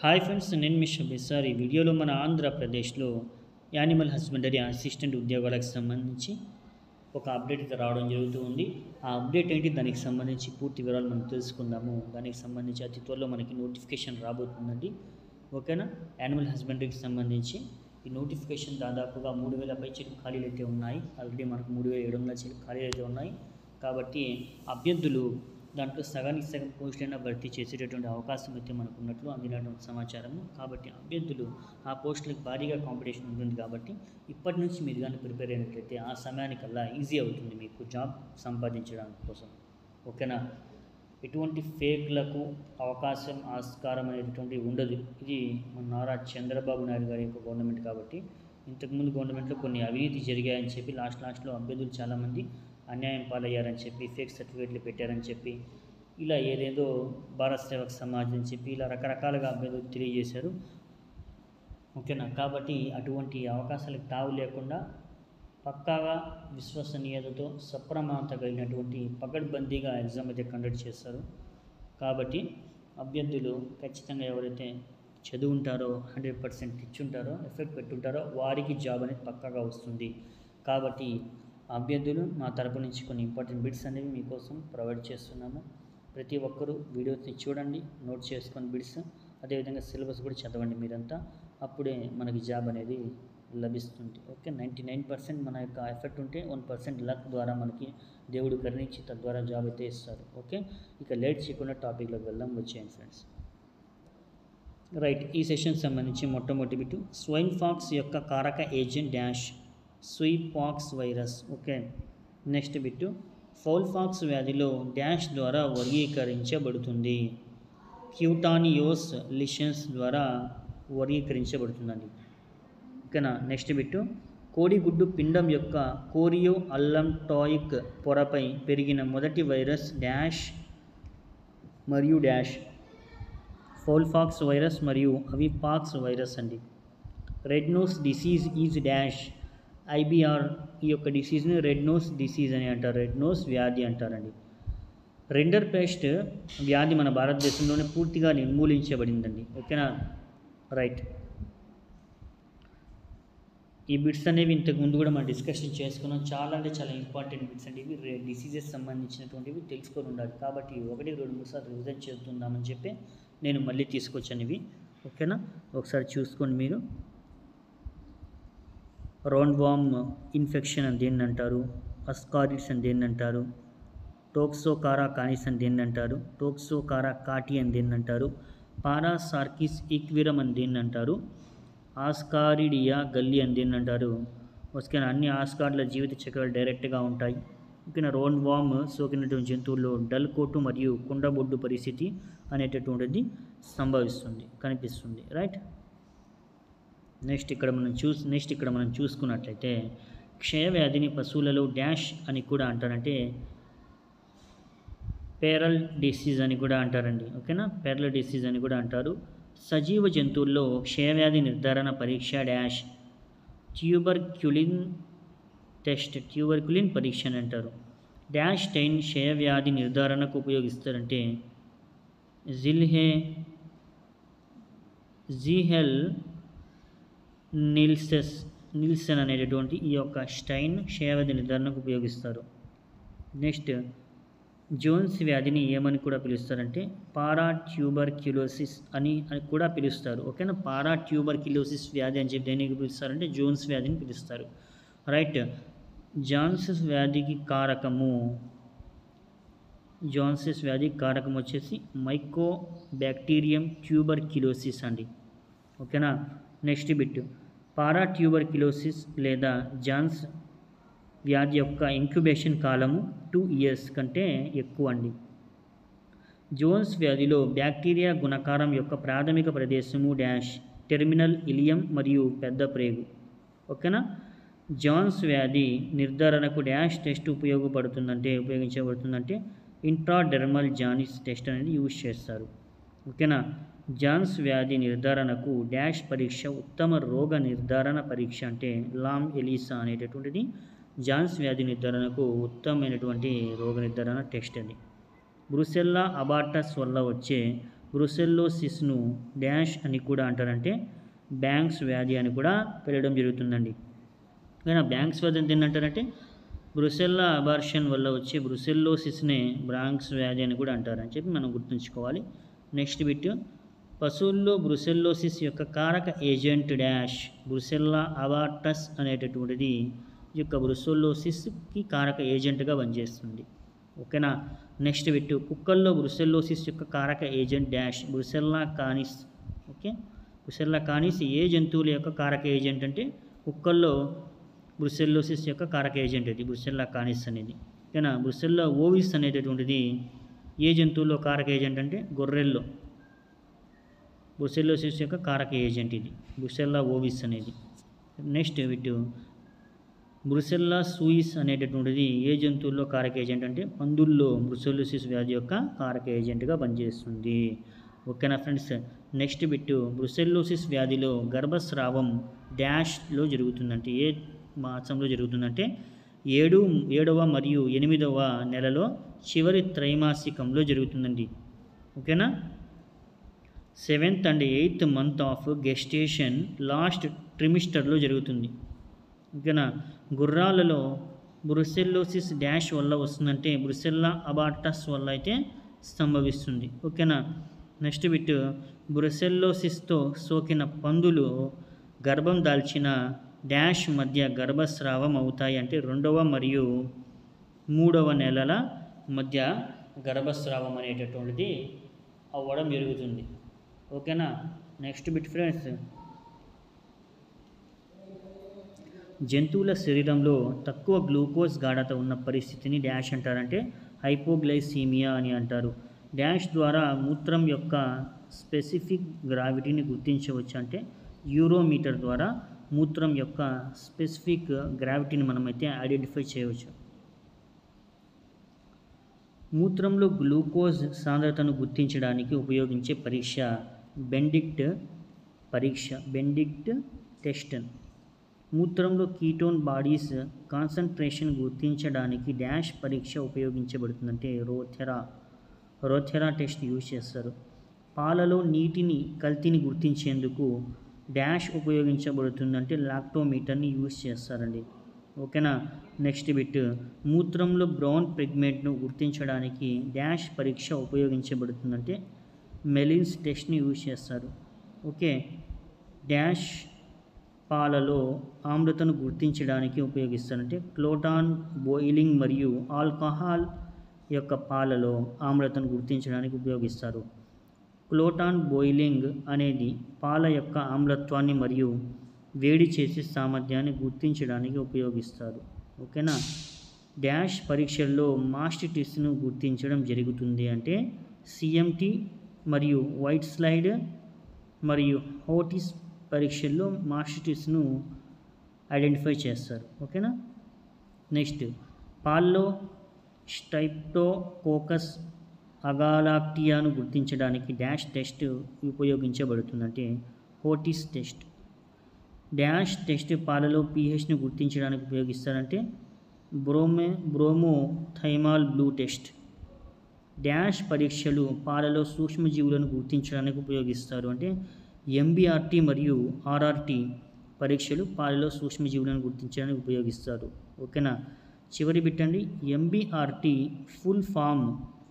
hi friends నేను మీ Shabbir sir ఈ వీడియోలో మన ఆంధ్రప్రదేశ్లో యానిమల్ హస్బెండరీ అసిస్టెంట్ ఉద్యోగాలకు సంబంధించి ఒక అప్డేట్ అయితే రావడం జరుగుతూ ఉంది ఆ అప్డేట్ ఏంటి దానికి సంబంధించి పూర్తి వివరాలు మనం తెలుసుకుందాము దానికి సంబంధించి అతి త్వరలో మనకి నోటిఫికేషన్ రాబోతుందండి ఓకేనా యానిమల్ హస్బెండరీకి సంబంధించి ఈ నోటిఫికేషన్ దాదాపుగా మూడు వేల పై చిలుకు ఖాళీలు అయితే ఉన్నాయి ఆల్రెడీ మనకు మూడు వేల ఏడు వందల చిలుకు ఖాళీలు అయితే ఉన్నాయి కాబట్టి అభ్యర్థులు దాంట్లో సగానికి సగం పోస్టులైనా భర్తీ చేసేటటువంటి అవకాశం అయితే మనకు ఉన్నట్లు అందినటువంటి సమాచారము కాబట్టి అభ్యర్థులు ఆ పోస్టులకు భారీగా కాంపిటీషన్ ఉంటుంది కాబట్టి ఇప్పటి నుంచి మీరు కానీ ప్రిపేర్ అయినట్లయితే ఆ సమయానికల్లా ఈజీ అవుతుంది మీకు జాబ్ సంపాదించడానికి కోసం ఓకేనా ఎటువంటి ఫేక్లకు అవకాశం ఆస్కారం అనేటటువంటి ఉండదు ఇది మన నారా చంద్రబాబు నాయుడు గారి యొక్క గవర్నమెంట్ కాబట్టి ఇంతకుముందు గవర్నమెంట్లో కొన్ని అవినీతి జరిగాయని చెప్పి లాస్ట్ లాస్ట్లో అభ్యర్థులు చాలామంది అన్యాయం పాలయ్యారని చెప్పి ఫేక్ సర్టిఫికేట్లు పెట్టారని చెప్పి ఇలా ఏదేదో భారత్ సేవక్ సమాజ్ అని చెప్పి ఇలా రకరకాలుగా అభ్యర్థులు తెలియజేశారు ఓకేనా కాబట్టి అటువంటి అవకాశాలకు తావు లేకుండా పక్కాగా విశ్వసనీయతతో సప్రమాణత కలిగినటువంటి పకడ్బందీగా ఎగ్జామ్ అయితే కండక్ట్ చేస్తారు కాబట్టి అభ్యర్థులు ఖచ్చితంగా ఎవరైతే చదువుంటారో హండ్రెడ్ పర్సెంట్ ఇచ్చుంటారో ఎఫెక్ట్ పెట్టుంటారో వారికి జాబ్ అనేది పక్కాగా వస్తుంది కాబట్టి అభ్యర్థులు మా తరపు నుంచి కొన్ని ఇంపార్టెంట్ బిట్స్ అనేవి మీకోసం ప్రొవైడ్ చేస్తున్నాము ప్రతి ఒక్కరూ వీడియోస్ని చూడండి నోట్ చేసుకొని బిట్స్ అదేవిధంగా సిలబస్ కూడా చదవండి మీరంతా అప్పుడే మనకి జాబ్ అనేది లభిస్తుంది ఓకే నైంటీ నైన్ పర్సెంట్ మన యొక్క ఎఫెక్ట్ ఉంటే వన్ పర్సెంట్ లక్ ద్వారా మనకి దేవుడు కరుణించి తద్వారా జాబ్ అయితే ఇస్తారు ఓకే ఇక లేట్ చేయకుండా టాపిక్లోకి వెళ్దాం వచ్చేయండి ఫ్రెండ్స్ రైట్ ఈ సెషన్ సంబంధించి మొట్టమొదటి బిట్టు స్వైన్ ఫాక్స్ యొక్క కారక ఏజెంట్ డాష్ సుయి pox virus okay next bit fowl pox వ్యాధిలో డాష్ ద్వారా వర్గీకరించబడుతుంది క్యూటానియోస్ లిషన్స్ ద్వారా వర్గీకరించబడుతుందండి ఓకేనా నెక్స్ట్ బిట్టు కోడిగుడ్డు పిండం యొక్క కోరియో అల్లం టాయిక్ పొరపై పెరిగిన మొదటి వైరస్ డాష్ మరియు డాష్ ఫౌల్ఫాక్స్ వైరస్ మరియు అవిపాక్స్ వైరస్ అండి red nose disease is dash IBR ఈ యొక్క డిసీజ్ని రెడ్ నోస్ డిసీజ్ అని అంటారు రెడ్ నోస్ వ్యాధి అంటారండి రెండర్ పేస్ట్ వ్యాధి మన భారతదేశంలోనే పూర్తిగా నిర్మూలించబడిందండి ఓకేనా రైట్ ఈ బిట్స్ అనేవి ఇంతకు ముందు కూడా మనం డిస్కషన్ చేసుకున్నాం చాలా అంటే చాలా ఇంపార్టెంట్ బిట్స్ అండి ఇవి డిసీజెస్ సంబంధించినటువంటివి తెలుసుకొని ఉండాలి కాబట్టి ఒకటి రెండు మూడు సార్లు రివిజన్ చేస్తుందామని చెప్పి నేను మళ్ళీ తీసుకొచ్చాను ఇవి ఓకేనా ఒకసారి చూసుకోండి మీరు రౌండ్ వామ్ ఇన్ఫెక్షన్ అని దేన్ని అంటారు అస్కారిట్స్ అని దేన్ని అంటారు టోక్సోకారా కానిస్ అని దేన్ని అంటారు టోక్సోకారా కాటి అని దేన్ని అంటారు పారాసార్కిస్ ఈక్విరమ్ అని దేన్ని అంటారు ఆస్కారిడియా గల్లీ అని దేన్ని అంటారు ఓకేనా అన్ని ఆస్కార్ల జీవిత చక్రాలు డైరెక్ట్గా ఉంటాయి ఓకేనా రోన్ వామ్ సోకినటువంటి జంతువుల్లో డల్ కోటు మరియు కుండబొడ్డు పరిస్థితి అనేటటువంటిది సంభవిస్తుంది కనిపిస్తుంది రైట్ నెక్స్ట్ ఇక్కడ మనం చూస్ నెక్స్ట్ ఇక్కడ మనం చూసుకున్నట్లయితే క్షయవ్యాధిని పశువులలో డాష్ అని కూడా అంటారంటే పేరల్ డిసీజ్ అని కూడా అంటారండి ఓకేనా పేరల్ డిసీజ్ అని కూడా అంటారు సజీవ జంతువుల్లో క్షయవ్యాధి నిర్ధారణ పరీక్ష డాష్ ట్యూబర్క్యులిన్ టెస్ట్ ట్యూబర్క్యులిన్ పరీక్ష అని అంటారు డాష్ టైన్ క్షయవ్యాధి నిర్ధారణకు ఉపయోగిస్తారంటే జిల్హే జీహెల్ నిల్సెస్ నిల్సన్ అనేటటువంటి ఈ యొక్క స్టైన్ క్షయవ్యాధి నిర్ధారణకు ఉపయోగిస్తారు నెక్స్ట్ జోన్స్ వ్యాధిని ఏమని కూడా పిలుస్తారంటే పారా ట్యూబర్క్యులోసిస్ అని అని కూడా పిలుస్తారు ఓకేనా పారా ట్యూబర్క్యులోసిస్ వ్యాధి అని చెప్పి దేనికి పిలుస్తారంటే జోన్స్ వ్యాధిని పిలుస్తారు రైట్ జాన్సస్ వ్యాధికి కారకము జాన్సస్ వ్యాధి కారకం వచ్చేసి మైకో బ్యాక్టీరియం ట్యూబర్క్యులోసిస్ అండి ఓకేనా నెక్స్ట్ బిట్ పారా ట్యూబర్క్యులోసిస్ లేదా జాన్స్ వ్యాధి యొక్క ఇంక్యుబేషన్ కాలము టూ ఇయర్స్ కంటే ఎక్కువ అండి జోన్స్ వ్యాధిలో బ్యాక్టీరియా గుణకారం యొక్క ప్రాథమిక ప్రదేశము డాష్ టెర్మినల్ ఇలియం మరియు పెద్ద ప్రేగు ఓకేనా జాన్స్ వ్యాధి నిర్ధారణకు డాష్ టెస్ట్ ఉపయోగపడుతుందంటే ఉపయోగించబడుతుందంటే ఇంట్రాడెర్మల్ జానిస్ టెస్ట్ అనేది యూజ్ చేస్తారు ఓకేనా జాన్స్ వ్యాధి నిర్ధారణకు డాష్ పరీక్ష ఉత్తమ రోగ నిర్ధారణ పరీక్ష అంటే లామ్ ఎలీసా అనేటటువంటిది జాన్స్ వ్యాధి నిర్ధారణకు ఉత్తమమైనటువంటి రోగ నిర్ధారణ టెస్ట్ అది బ్రుసెల్లా అబాటస్ వల్ల వచ్చే బ్రుసెల్లోసిస్ను డాష్ అని కూడా అంటారంటే బ్యాంక్స్ వ్యాధి అని కూడా పిలవడం జరుగుతుందండి కానీ ఆ బ్యాంక్స్ వ్యాధి అంటే ఏంటంటారంటే బ్రుసెల్లా అబార్షన్ వల్ల వచ్చే బ్రుసెల్లోసిస్నే బ్రాంక్స్ వ్యాధి అని కూడా అంటారని చెప్పి మనం గుర్తుంచుకోవాలి నెక్స్ట్ బిట్ పశువుల్లో బ్రుసెల్లోసిస్ యొక్క కారక ఏజెంట్ డాష్ బ్రుసెల్లా అబార్టస్ అనేటటువంటిది ఈ యొక్క బ్రుసెల్లోసిస్కి కారక ఏజెంట్గా పనిచేస్తుంది ఓకేనా నెక్స్ట్ బిట్ కుక్కల్లో బ్రుసెల్లోసిస్ యొక్క కారక agent dash brucella canis okay brucella canis ఏ జంతువుల యొక్క కారక ఏజెంట్ అంటే కుక్కల్లో బ్రుసెల్లోసిస్ యొక్క కారక ఏజెంట్ ఇది బ్రుసెల్లా కానిస్ అనేది ఓకేనా బ్రుసెల్లా ఓవిస్ అనేటటువంటిది ఏ జంతువుల్లో కారక ఏజెంట్ అంటే గొర్రెల్లో బ్రుసెల్లోసిస్ యొక్క కారక ఏజెంట్ ఇది బ్రుసెల్లా ఓవిస్ అనేది నెక్స్ట్ వీటి బ్రుసెల్లా సూయిస్ అనేటటువంటిది ఏ జంతువుల్లో కారక ఏజెంట్ అంటే పందుల్లో బ్రుసెల్లోసిస్ వ్యాధి యొక్క కారక ఏజెంట్గా పనిచేస్తుంది ఓకేనా ఫ్రెండ్స్ నెక్స్ట్ బిట్టు బ్రుసెల్లోసిస్ వ్యాధిలో గర్భస్రావం డాష్లో జరుగుతుందంటే ఏ మాసంలో జరుగుతుందంటే ఏడు ఏడవ మరియు ఎనిమిదవ నెలలో చివరి త్రైమాసికంలో జరుగుతుందండి ఓకేనా seventh and eighth month of gestation last ట్రిమిస్టర్లో జరుగుతుంది ఓకేనా గుర్రాలలో బ్రుసెల్లోసిస్ డాష్ వల్ల వస్తుందంటే బ్రుసెల్లా అబార్టస్ వల్ల అయితే సంభవిస్తుంది ఓకేనా నెక్స్ట్ బిట్ బ్రుసెల్లోసిస్తో సోకిన పందులు గర్భం దాల్చిన డాష్ మధ్య గర్భస్రావం అవుతాయి అంటే రెండవ మరియు మూడవ నెలల మధ్య గర్భస్రావం అనేటటువంటిది అవ్వడం జరుగుతుంది ఓకేనా నెక్స్ట్ బిట్ ఫ్రెండ్స్ జంతువుల శరీరంలో తక్కువ గ్లూకోజ్ గాఢత ఉన్న పరిస్థితిని డాష్ అంటారంటే హైపోగ్లైసీమియా అని అంటారు డాష్ ద్వారా మూత్రం యొక్క స్పెసిఫిక్ గ్రావిటీని గుర్తించవచ్చు అంటే యూరోమీటర్ ద్వారా మూత్రం యొక్క స్పెసిఫిక్ గ్రావిటీని మనమైతే ఐడెంటిఫై చేయవచ్చు మూత్రంలో గ్లూకోజ్ సాంద్రతను గుర్తించడానికి ఉపయోగించే పరీక్ష బెండిక్ట్ పరీక్ష బెండిక్ట్ టెస్ట్ మూత్రంలో కీటోన్ బాడీస్ కాన్సన్ట్రేషన్ గుర్తించడానికి డాష్ పరీక్ష ఉపయోగించబడుతుందంటే రోథెరా రోథెరా టెస్ట్ యూజ్ చేస్తారు పాలలో నీటిని కల్తీని గుర్తించేందుకు డాష్ ఉపయోగించబడుతుందంటే లాక్టోమీటర్ని యూజ్ చేస్తారండి ఓకేనా నెక్స్ట్ బిట్ మూత్రంలో బ్రౌన్ పిగ్మెంట్ను గుర్తించడానికి డాష్ పరీక్ష ఉపయోగించబడుతుందంటే మెలిన్స్ టెస్ట్ని యూజ్ చేస్తారు ఓకే డాష్ పాలలో ఆమ్లతను గుర్తించడానికి ఉపయోగిస్తారంటే క్లోటాన్ బాయిలింగ్ మరియు ఆల్కహాల్ యొక్క పాలలో ఆమ్లతను గుర్తించడానికి ఉపయోగిస్తారు క్లోటాన్ బాయిలింగ్ అనేది పాల యొక్క ఆమ్లత్వాన్ని మరియు వేడి చేసే సామర్థ్యాన్ని గుర్తించడానికి ఉపయోగిస్తారు ఓకేనా డాష్ పరీక్షల్లో మాస్టిటిస్ను గుర్తించడం జరుగుతుంది అంటే సిఎంటి మరియు వైట్ స్లైడ్ మరియు హోటిస్ పరీక్షల్లో మాస్టిటిస్ను ఐడెంటిఫై చేస్తారు ఓకేనా నెక్స్ట్ పాల్లో స్టైప్టోకోకస్ అగాలాక్టియాను గుర్తించడానికి డాష్ టెస్ట్ ఉపయోగించబడుతుందంటే హోటిస్ టెస్ట్ డాష్ టెస్ట్ పాలలో పీహెచ్ని గుర్తించడానికి ఉపయోగిస్తారంటే bromo bromothymol blue test dash పరీక్షలు పాలలో సూక్ష్మజీవులను గుర్తించడానికి ఉపయోగిస్తారు అంటే ఎంబీఆర్టీ మరియు ఆర్ఆర్టీ పరీక్షలు పాలలో సూక్ష్మజీవులను గుర్తించడానికి ఉపయోగిస్తారు ఓకేనా చివరి బిట్టండి ఎంబీఆర్టీ ఫుల్ ఫామ్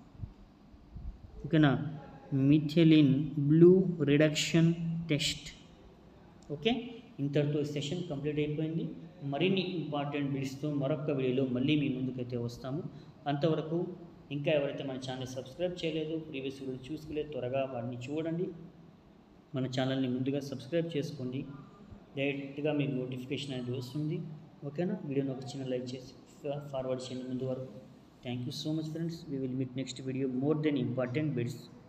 ఓకేనా methylene blue reduction test okay ఇంతటితో సెషన్ కంప్లీట్ అయిపోయింది మరిన్ని ఇంపార్టెంట్ బిల్స్తో మరొక వీడియోలో మళ్ళీ మీ ముందుకైతే వస్తాము అంతవరకు ఇంకా ఎవరైతే మన ఛానల్ సబ్స్క్రైబ్ చేయలేదు ప్రీవియస్ వీడియో చూసుకోలేదు త్వరగా వాటిని చూడండి మన ఛానల్ని ముందుగా సబ్స్క్రైబ్ చేసుకోండి డైరెక్ట్గా మీకు నోటిఫికేషన్ అనేది వస్తుంది ఓకేనా వీడియోని ఒక చిన్న లైక్ చేసి ఫార్వర్డ్ చేయండి ముందు వరకు thank you so much friends we will meet next video more then important bits